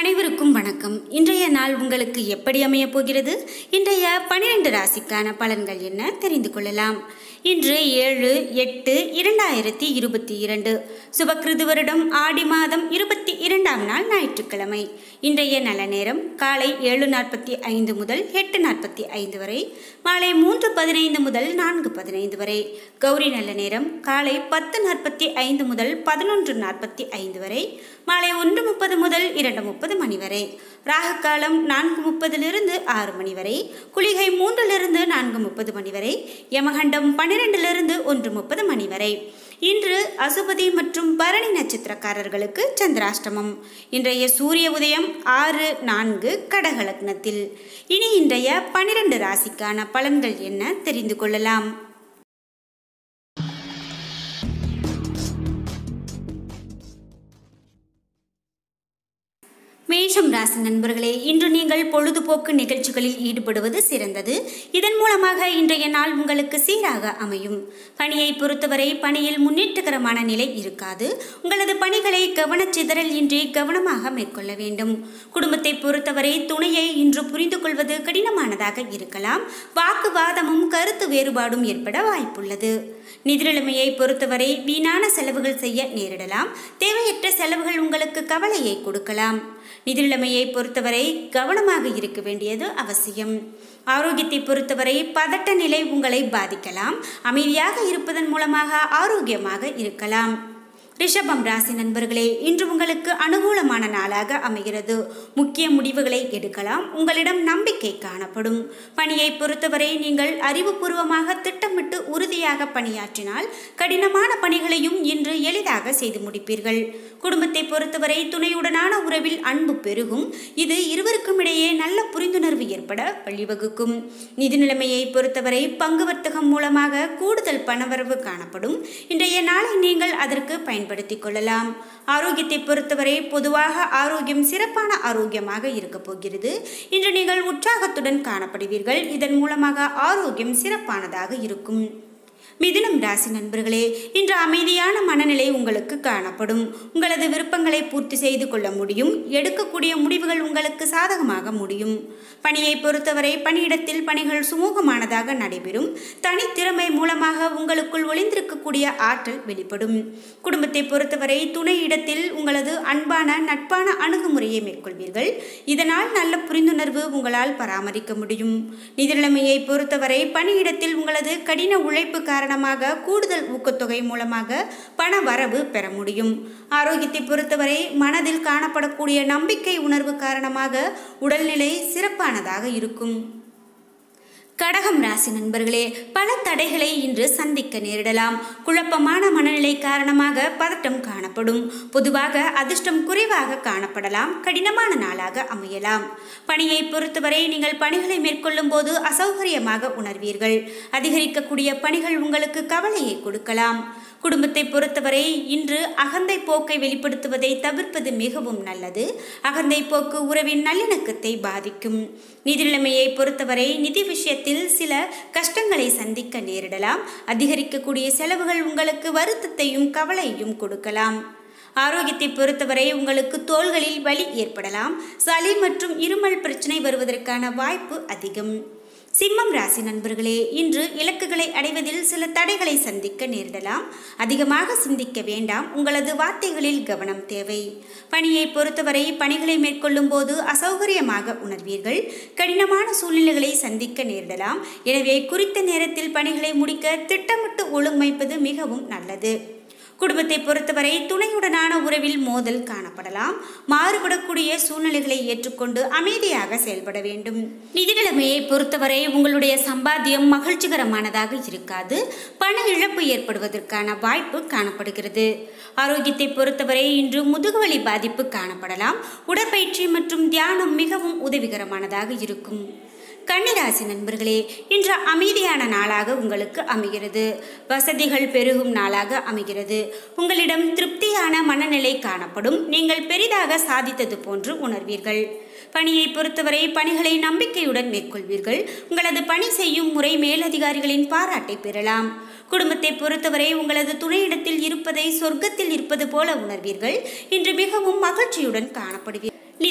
அனைவருக்கும் வணக்கம் இன்றைய நாள் உங்களுக்கு எப்படி அமையப் போகிறது இன்றைய பனிரெண்டு ராசிக்கான பலன்கள் என்ன தெரிந்து கொள்ளலாம் இன்று ஏழு எட்டு இரண்டாயிரத்தி இருபத்தி இரண்டு சுபக்கிருது வருடம் ஆடி மாதம் இருபத்தி இரண்டாம் நாள் ஞாயிற்றுக்கிழமை இன்றைய நல்ல நேரம் காலை ஏழு நாற்பத்தி ஐந்து முதல் எட்டு நாற்பத்தி ஐந்து வரை மாலை மூன்று பதினைந்து முதல் நான்கு பதினைந்து வரை கௌரி நல்ல நேரம் காலை பத்து நாற்பத்தி ஐந்து முதல் பதினொன்று நாற்பத்தி ஐந்து வரை மாலை ஒன்று முப்பது முதல் இரண்டு முப்பது மணி வரை ராகு காலம் நான்கு முப்பதிலிருந்து ஆறு மணி வரை குளிகை மூன்றிலிருந்து நான்கு முப்பது மணி வரை யமகண்டம் பன்னிரெண்டிலிருந்து ஒன்று முப்பது மணி வரை இன்று அசுபதி மற்றும் பரணி நட்சத்திரக்காரர்களுக்கு சந்திராஷ்டமம் இன்றைய சூரிய உதயம் ஆறு நான்கு கடகலக்னத்தில் இனி இன்றைய பனிரெண்டு ராசிக்கான பலன்கள் என்ன தெரிந்து கொள்ளலாம் மேஷம் ராசி நண்பர்களே இன்று நீங்கள் பொழுதுபோக்கு நிகழ்ச்சிகளில் ஈடுபடுவது சிறந்தது இதன் மூலமாக இன்றைய நாள் உங்களுக்கு சீராக அமையும் பணியை பொறுத்தவரை பணியில் முன்னேற்றகரமான நிலை இருக்காது உங்களது பணிகளை கவனச்சிதறல் இன்றி கவனமாக மேற்கொள்ள வேண்டும் குடும்பத்தை பொறுத்தவரை துணையை இன்று புரிந்து கொள்வது கடினமானதாக இருக்கலாம் வாக்குவாதமும் கருத்து வேறுபாடும் ஏற்பட வாய்ப்புள்ளது நிதி நிலைமையை பொறுத்தவரை வீணான செலவுகள் செய்ய நேரிடலாம் தேவையற்ற செலவுகள் உங்களுக்கு கவலையை கொடுக்கலாம் நிதி நிலைமையை பொறுத்தவரை கவனமாக இருக்க வேண்டியது அவசியம் ஆரோக்கியத்தை பொறுத்தவரை பதட்ட நிலை உங்களை பாதிக்கலாம் அமைதியாக இருப்பதன் மூலமாக ஆரோக்கியமாக இருக்கலாம் ரிஷபம் ராசி நண்பர்களே இன்று உங்களுக்கு அனுகூலமான நாளாக அமைகிறது முக்கிய முடிவுகளை எடுக்கலாம் உங்களிடம் நம்பிக்கை காணப்படும் பணியை பொறுத்தவரை நீங்கள் அறிவுபூர்வமாக திட்டமிட்டு உறுதியாக பணியாற்றினால் கடினமான பணிகளையும் இன்று எளிதாக செய்து முடிப்பீர்கள் குடும்பத்தை பொறுத்தவரை துணையுடனான உறவில் அன்பு பெருகும் இது இருவருக்கும் இடையே நல்ல புரிந்துணர்வு ஏற்பட வழிவகுக்கும் நிதி நிலைமையை பொறுத்தவரை பங்கு வர்த்தகம் மூலமாக கூடுதல் பணவரவு காணப்படும் இன்றைய நாளை நீங்கள் அதற்கு பயன் பயன்படுத்திக் கொள்ளலாம் ஆரோக்கியத்தை பொறுத்தவரை பொதுவாக ஆரோக்கியம் சிறப்பான ஆரோக்கியமாக இருக்க போகிறது இன்று நீங்கள் உற்சாகத்துடன் காணப்படுவீர்கள் இதன் மூலமாக ஆரோக்கியம் சிறப்பானதாக இருக்கும் மிதுனம் ராசி நண்பர்களே இன்று அமைதியான மனநிலை உங்களுக்கு காணப்படும் உங்களது விருப்பங்களை பூர்த்தி செய்து கொள்ள முடியும் எடுக்கக்கூடிய முடிவுகள் உங்களுக்கு சாதகமாக முடியும் பணியை பொறுத்தவரை பணியிடத்தில் பணிகள் சுமூகமானதாக நடைபெறும் தனித்திறமை மூலமாக உங்களுக்குள் ஒளிந்திருக்கக்கூடிய ஆற்றல் வெளிப்படும் குடும்பத்தை பொறுத்தவரை துணை இடத்தில் உங்களது அன்பான நட்பான அணுகுமுறையை மேற்கொள்வீர்கள் இதனால் நல்ல புரிந்துணர்வு உங்களால் பராமரிக்க முடியும் நிதி நிலைமையை பொறுத்தவரை பணியிடத்தில் உங்களது கடின உழைப்பு காரணமாக கூடுதல் ஊக்கத்தொகை மூலமாக பண வரவு பெற முடியும் ஆரோக்கியத்தை பொறுத்தவரை மனதில் காணப்படக்கூடிய நம்பிக்கை உணர்வு காரணமாக உடல்நிலை சிறப்பானதாக இருக்கும் கடகம் ராசி நண்பர்களே பல தடைகளை இன்று சந்திக்க நேரிடலாம் குழப்பமான மனநிலை காரணமாக பதட்டம் காணப்படும் பொதுவாக அதிர்ஷ்டம் குறைவாக காணப்படலாம் கடினமான நாளாக அமையலாம் பணியை பொறுத்தவரை நீங்கள் பணிகளை மேற்கொள்ளும் போது அசௌகரியமாக உணர்வீர்கள் அதிகரிக்கக்கூடிய பணிகள் உங்களுக்கு கவலையை கொடுக்கலாம் குடும்பத்தை பொறுத்தவரை இன்று அகந்தை போக்கை வெளிப்படுத்துவதை தவிர்ப்பது மிகவும் நல்லது அகந்தை போக்கு உறவின் நல்லிணக்கத்தை பாதிக்கும் நிதி நிலைமையை பொறுத்தவரை நிதி விஷயத்தில் சில கஷ்டங்களை சந்திக்க நேரிடலாம் அதிகரிக்கக்கூடிய செலவுகள் உங்களுக்கு வருத்தத்தையும் கவலையையும் கொடுக்கலாம் ஆரோக்கியத்தை பொறுத்தவரை உங்களுக்கு தோள்களில் வலி ஏற்படலாம் சளி மற்றும் இருமல் பிரச்சனை வருவதற்கான வாய்ப்பு அதிகம் சிம்மம் ராசி நண்பர்களே இன்று இலக்குகளை அடைவதில் சில தடைகளை சந்திக்க நேரிடலாம் அதிகமாக சிந்திக்க வேண்டாம் உங்களது வார்த்தைகளில் கவனம் தேவை பணியை பொறுத்தவரை பணிகளை மேற்கொள்ளும் போது அசௌகரியமாக உணர்வீர்கள் கடினமான சூழ்நிலைகளை சந்திக்க நேரிடலாம் எனவே குறித்த நேரத்தில் பணிகளை முடிக்க திட்டமிட்டு ஒழுங்கமைப்பது மிகவும் நல்லது குடும்பத்தை பொறுத்தவரை துணையுடனான உறவில் மோதல் காணப்படலாம் மாறுபடக்கூடிய சூழ்நிலைகளை ஏற்றுக்கொண்டு அமைதியாக செயல்பட வேண்டும் நிதி நிலைமையை பொறுத்தவரை உங்களுடைய சம்பாத்தியம் மகிழ்ச்சிகரமானதாக இருக்காது பண இழப்பு ஏற்படுவதற்கான வாய்ப்பு காணப்படுகிறது ஆரோக்கியத்தை பொறுத்தவரை இன்று முதுகுவலி பாதிப்பு காணப்படலாம் உடற்பயிற்சி மற்றும் தியானம் மிகவும் உதவிகரமானதாக இருக்கும் கன்னிராசி நண்பர்களே இன்று அமைதியான நாளாக உங்களுக்கு அமைகிறது வசதிகள் பெருகும் நாளாக அமைகிறது உங்களிடம் திருப்தியான மனநிலை காணப்படும் நீங்கள் பெரிதாக சாதித்தது போன்று உணர்வீர்கள் பணியை பொறுத்தவரை பணிகளை நம்பிக்கையுடன் மேற்கொள்வீர்கள் உங்களது பணி செய்யும் முறை மேலதிகாரிகளின் பாராட்டை பெறலாம் குடும்பத்தை பொறுத்தவரை உங்களது துணையிடத்தில் இருப்பதை சொர்க்கத்தில் இருப்பது போல உணர்வீர்கள் இன்று மிகவும் மகிழ்ச்சியுடன் காணப்படுவீர்கள் நிதி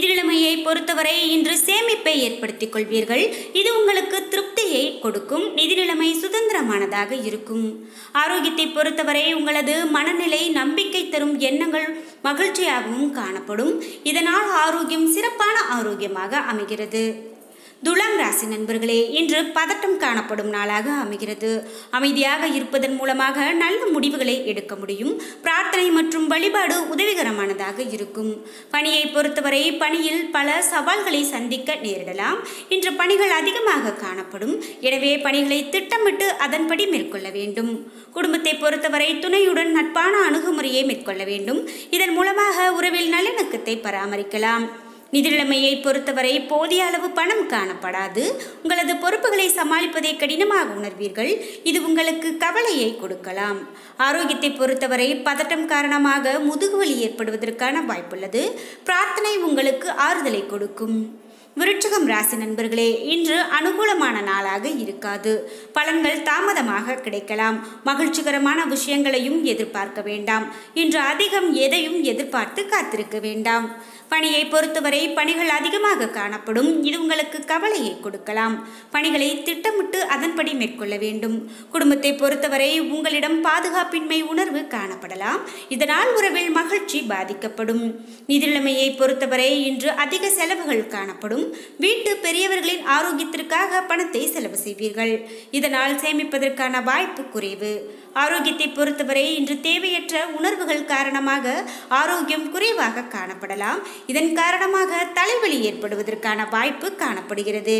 நிதி நிலைமையை பொறுத்தவரை இன்று சேமிப்பை ஏற்படுத்திக் கொள்வீர்கள் இது உங்களுக்கு திருப்தியை கொடுக்கும் நிதி நிலைமை சுதந்திரமானதாக இருக்கும் ஆரோக்கியத்தை பொறுத்தவரை உங்களது மனநிலை நம்பிக்கை தரும் எண்ணங்கள் மகிழ்ச்சியாகவும் காணப்படும் இதனால் ஆரோக்கியம் சிறப்பான ஆரோக்கியமாக அமைகிறது துலாம் ராசி நண்பர்களே இன்று பதட்டம் காணப்படும் நாளாக அமைகிறது அமைதியாக இருப்பதன் மூலமாக நல்ல முடிவுகளை எடுக்க முடியும் பிரார்த்தனை மற்றும் வழிபாடு உதவிகரமானதாக இருக்கும் பணியை பொறுத்தவரை பணியில் பல சவால்களை சந்திக்க நேரிடலாம் இன்று பணிகள் அதிகமாக காணப்படும் எனவே பணிகளை திட்டமிட்டு அதன்படி மேற்கொள்ள வேண்டும் குடும்பத்தை பொறுத்தவரை துணையுடன் நட்பான அணுகுமுறையை மேற்கொள்ள வேண்டும் இதன் மூலமாக உறவில் நல்லிணக்கத்தை பராமரிக்கலாம் நிதி நிலைமையை பொறுத்தவரை போதிய அளவு பணம் காணப்படாது உங்களது பொறுப்புகளை சமாளிப்பதை கடினமாக உணர்வீர்கள் இது உங்களுக்கு கவலையை கொடுக்கலாம் ஆரோக்கியத்தை பொறுத்தவரை பதட்டம் காரணமாக முதுகுவலி ஏற்படுவதற்கான வாய்ப்புள்ளது பிரார்த்தனை உங்களுக்கு ஆறுதலை கொடுக்கும் விருட்சகம் ராசி நண்பர்களே இன்று அனுகூலமான நாளாக இருக்காது பலன்கள் தாமதமாக கிடைக்கலாம் மகிழ்ச்சிகரமான விஷயங்களையும் எதிர்பார்க்க வேண்டாம் இன்று அதிகம் எதையும் எதிர்பார்த்து காத்திருக்க வேண்டாம் பணியை பொறுத்தவரை பணிகள் அதிகமாக காணப்படும் இது உங்களுக்கு கவலையை கொடுக்கலாம் பணிகளை திட்டமிட்டு அதன்படி மேற்கொள்ள வேண்டும் குடும்பத்தை பொறுத்தவரை உங்களிடம் பாதுகாப்பின்மை உணர்வு காணப்படலாம் இதனால் உறவில் மகிழ்ச்சி பாதிக்கப்படும் நிதிநிலைமையை பொறுத்தவரை இன்று அதிக செலவுகள் காணப்படும் வீட்டு பெரியவர்களின் ஆரோக்கியத்திற்காக பணத்தை செலவு செய்வீர்கள் இதனால் சேமிப்பதற்கான வாய்ப்பு குறைவு ஆரோக்கியத்தை பொறுத்தவரை இன்று தேவையற்ற உணர்வுகள் காரணமாக ஆரோக்கியம் குறைவாக காணப்படலாம் இதன் காரணமாக தலைவலி ஏற்படுவதற்கான வாய்ப்பு காணப்படுகிறது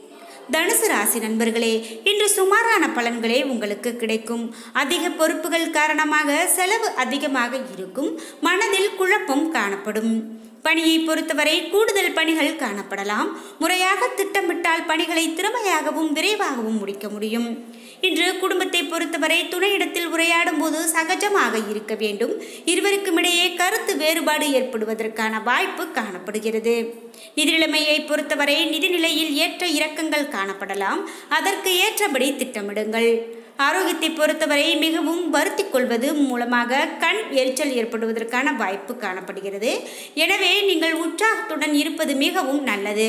தனுசு ராசி நண்பர்களே இன்று சுமாரான பலன்களே உங்களுக்கு கிடைக்கும் அதிக பொறுப்புகள் காரணமாக செலவு அதிகமாக இருக்கும் மனதில் குழப்பம் காணப்படும் பணியை பொறுத்தவரை கூடுதல் பணிகள் காணப்படலாம் முறையாக திட்டமிட்டால் பணிகளை திறமையாகவும் விரைவாகவும் முடிக்க முடியும் இன்று குடும்பத்தை பொறுத்தவரை துணையிடத்தில் உரையாடும் போது சகஜமாக இருக்க வேண்டும் இருவருக்கும் இடையே கருத்து வேறுபாடு ஏற்படுவதற்கான வாய்ப்பு காணப்படுகிறது நிதிநிலைமையை பொறுத்தவரை நிதிநிலையில் ஏற்ற இறக்கங்கள் காணப்படலாம் அதற்கு ஏற்றபடி திட்டமிடுங்கள் ஆரோக்கியத்தை பொறுத்தவரை மிகவும் வருத்திக் கொள்வது மூலமாக கண் எரிச்சல் ஏற்படுவதற்கான வாய்ப்பு காணப்படுகிறது எனவே நீங்கள் உற்சாகத்துடன் இருப்பது மிகவும் நல்லது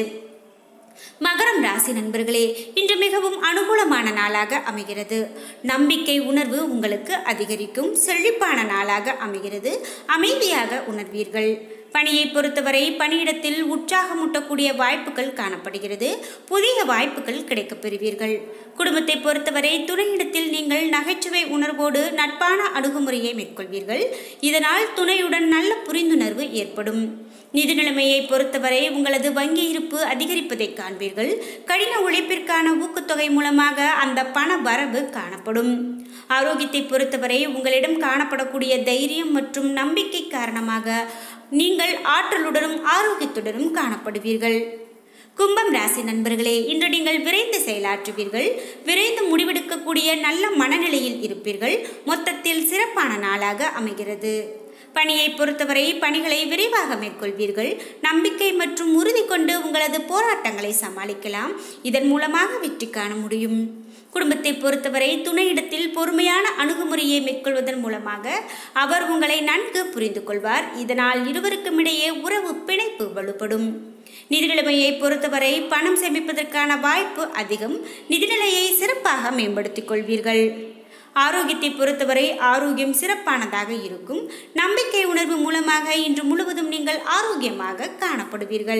மகரம் ராசி நண்பர்களே இன்று மிகவும் அனுகூலமான நாளாக அமைகிறது நம்பிக்கை உணர்வு உங்களுக்கு அதிகரிக்கும் செழிப்பான நாளாக அமைகிறது அமைதியாக உணர்வீர்கள் பணியை பொறுத்தவரை பணியிடத்தில் உற்சாகமூட்டக்கூடிய வாய்ப்புகள் காணப்படுகிறது புதிய வாய்ப்புகள் கிடைக்கப் பெறுவீர்கள் குடும்பத்தை பொறுத்தவரை துணையிடத்தில் நீங்கள் நகைச்சுவை உணர்வோடு நட்பான அணுகுமுறையை மேற்கொள்வீர்கள் இதனால் துணையுடன் நல்ல புரிந்துணர்வு ஏற்படும் நிதி நிலைமையை பொறுத்தவரை உங்களது வங்கி இருப்பு அதிகரிப்பதை காண்பீர்கள் கடின உழைப்பிற்கான ஊக்கத்தொகை மூலமாக அந்த பண வரவு காணப்படும் ஆரோக்கியத்தை பொறுத்தவரை உங்களிடம் காணப்படக்கூடிய தைரியம் மற்றும் நம்பிக்கை காரணமாக நீங்கள் ஆற்றலுடனும் ஆரோக்கியத்துடனும் காணப்படுவீர்கள் கும்பம் ராசி நண்பர்களே இன்று நீங்கள் விரைந்து செயலாற்றுவீர்கள் விரைந்து முடிவெடுக்கக்கூடிய நல்ல மனநிலையில் இருப்பீர்கள் மொத்தத்தில் சிறப்பான நாளாக அமைகிறது பணியை பொறுத்தவரை பணிகளை விரைவாக மேற்கொள்வீர்கள் நம்பிக்கை மற்றும் உறுதி கொண்டு உங்களது போராட்டங்களை சமாளிக்கலாம் இதன் மூலமாக வெற்றி காண முடியும் குடும்பத்தை பொறுத்தவரை துணையிடத்தில் பொறுமையான அணுகுமுறையை மேற்கொள்வதன் மூலமாக அவர் உங்களை நன்கு புரிந்து கொள்வார் இதனால் இருவருக்கும் இடையே உறவு பிணைப்பு வலுப்படும் நிதிநிலைமையை பொறுத்தவரை பணம் சேமிப்பதற்கான வாய்ப்பு அதிகம் நிதிநிலையை சிறப்பாக மேம்படுத்திக் கொள்வீர்கள் ஆரோக்கியத்தை பொறுத்தவரை ஆரோக்கியம் சிறப்பானதாக இருக்கும் நம்பிக்கை உணர்வு மூலமாக இன்று முழுவதும் நீங்கள் ஆரோக்கியமாக காணப்படுவீர்கள்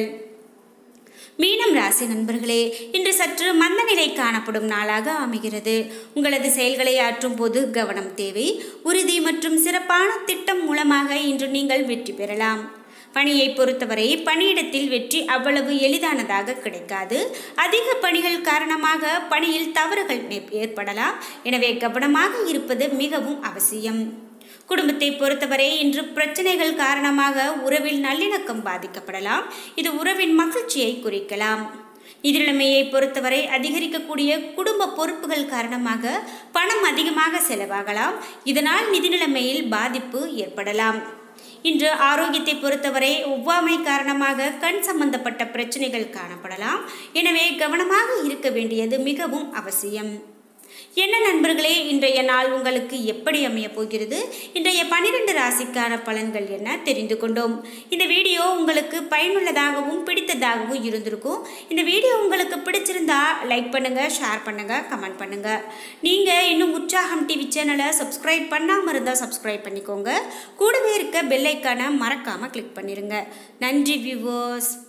மீனம் ராசி நண்பர்களே இன்று சற்று மந்த நிலை காணப்படும் நாளாக அமைகிறது உங்களது செயல்களை ஆற்றும் போது கவனம் தேவை உறுதி மற்றும் சிறப்பான திட்டம் மூலமாக இன்று நீங்கள் வெற்றி பெறலாம் பணியை பொறுத்தவரை பணியிடத்தில் வெற்றி அவ்வளவு எளிதானதாக கிடைக்காது அதிக பணிகள் காரணமாக பணியில் தவறுகள் நே- ஏற்படலாம் எனவே கவனமாக இருப்பது மிகவும் அவசியம் குடும்பத்தை பொறுத்தவரை இன்று பிரச்சனைகள் காரணமாக உறவில் நல்லிணக்கம் பாதிக்கப்படலாம் இது உறவின் மகிழ்ச்சியை குறிக்கலாம் நிதிநிலைமையை பொறுத்தவரை அதிகரிக்கக்கூடிய குடும்ப பொறுப்புகள் காரணமாக பணம் அதிகமாக செலவாகலாம் இதனால் நிதிநிலைமையில் பாதிப்பு ஏற்படலாம் இன்று ஆரோக்கியத்தை பொறுத்தவரை ஒவ்வாமை காரணமாக கண் சம்பந்தப்பட்ட பிரச்சனைகள் காணப்படலாம் எனவே கவனமாக இருக்க வேண்டியது மிகவும் அவசியம் என்ன நண்பர்களே இன்றைய நாள் உங்களுக்கு எப்படி அமைய போகிறது இன்றைய பன்னிரெண்டு ராசிக்கான பலன்கள் என்ன தெரிந்து கொண்டோம் இந்த வீடியோ உங்களுக்கு பயனுள்ளதாகவும் பிடித்ததாகவும் இருந்திருக்கும் இந்த வீடியோ உங்களுக்கு பிடிச்சிருந்தா லைக் பண்ணுங்க ஷேர் பண்ணுங்க கமெண்ட் பண்ணுங்க நீங்க இன்னும் உற்சாகம் டிவி சேனலை சப்ஸ்கிரைப் பண்ணாமல் இருந்தால் சப்ஸ்கிரைப் பண்ணிக்கோங்க கூடவே இருக்க பெல் ஐக்கானை மறக்காம கிளிக் பண்ணிருங்க நன்றி வியூவர்ஸ்